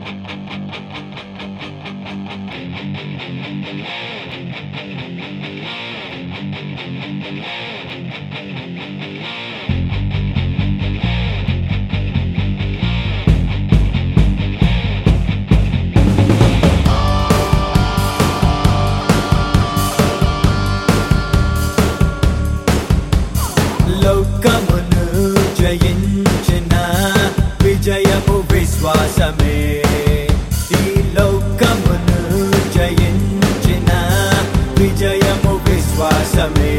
లోకమును జయించిన విజయము విశ్వాసమే ఈ లోకమును జయించిన విజయము విశ్వాసమే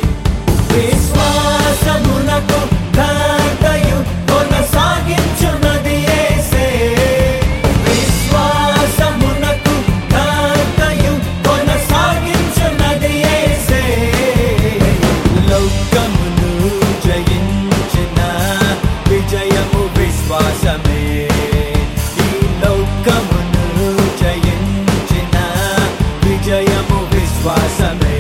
విశ్వాసమునకు ఘనతయు కొనసాగించున్నది యేసే విశ్వాసమునకు ఘనతయు కొనసాగించున్నది యేసే లోకమును జయించిన విజయము విశ్వాసమే ఈ లోకమును జయించిన విజయము విశ్వాసమే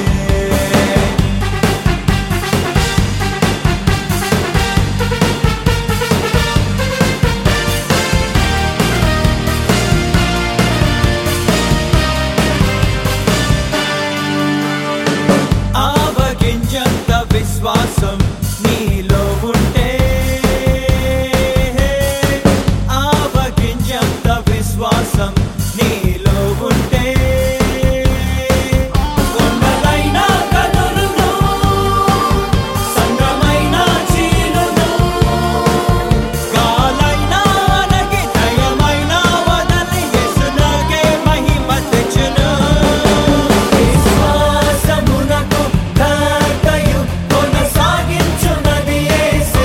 ఆవగించంత విశ్వాసం నీలో ఉంటే ఆవగించంత విశ్వాసం నీలో ఉంటే కొండలైనా కదులును సంగమైనా చీలును గాలైనా అనగి దయమైనా వదలి యేసునాకే మహిమ తెచ్చును విశ్వాసమునకు ఘనతయు కొనసాగించున్నది యేసే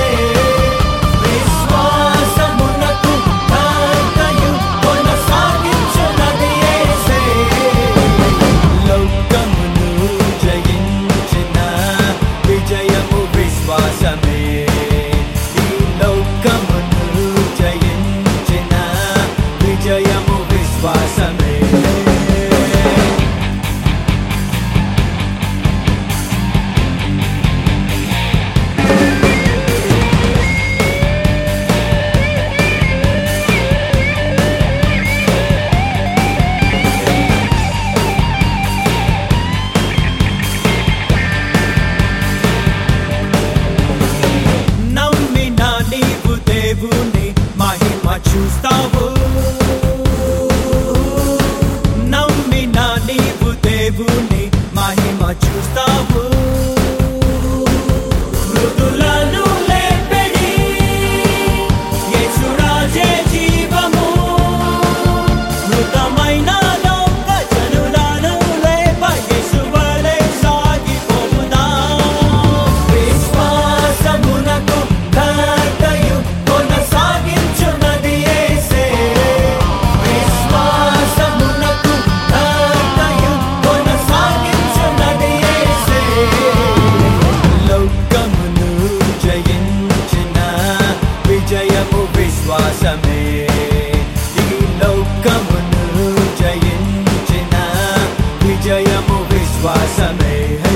విశ్వాసమునకు ఘనతయు కొనసాగించున్నది యేసే లోకమును జయించిన విజయము విశ్వాసమే ఈ లోకమును జయించిన విజయము విశ్వాసమే నమ్మిన నీవు దేవుని మహిమ చూస్తావు నమ్మిన నీవు దేవుని మహిమ చూస్తావు మృదులను లేపెడి యేసురాజే జీవము మృతమైన లోక జనులను లేప యేసువలే సాగిపోదాం విశ్వాసమునకు ఘనతయు కొనసాగించున్నది యేసే విశ్వాసమునకు ఘనతయు కొనసాగించున్నది యేసే లోకమును జయించిన విజయము విశ్వాసమే ఈ లోకమును జయించిన విజయము విశ్వాసమే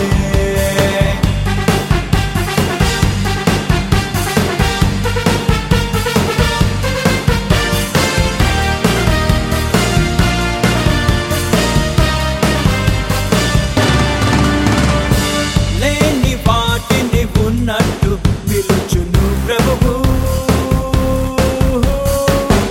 లేని వాటిని ఉన్నట్టు పిలుచును ప్రభువు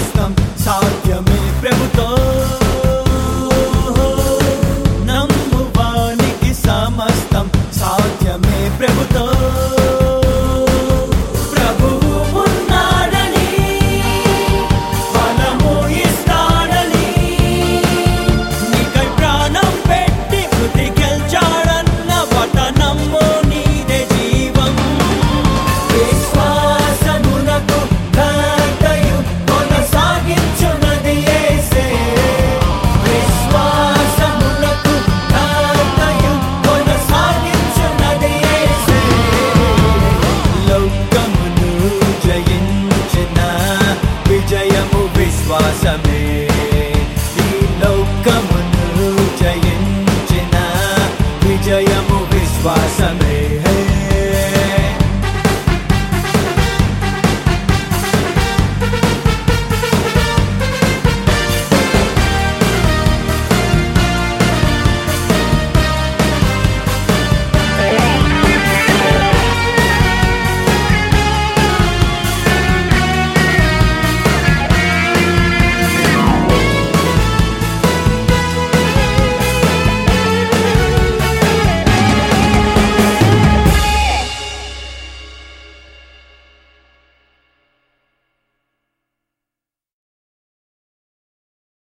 సమస్తం సాధ్యమే ప్రభుతో నమ్మువానికి సమస్తం సాధ్యమే ప్రభుతో ప్రభువు ఉన్నాడని బలము ఇస్తాడని నీకై ప్రాణం పెట్టి మృతి గెల్చాడన్న వటనమ్ము నీదే జీవం విశ్వాసమునకు ఘనతయు కొనసాగించున్నది యేసే. విశ్వాసమునకు ఘనతయు కొనసాగించున్నది యేసే. లోకమును జయించిన విజయము విశ్వాసమే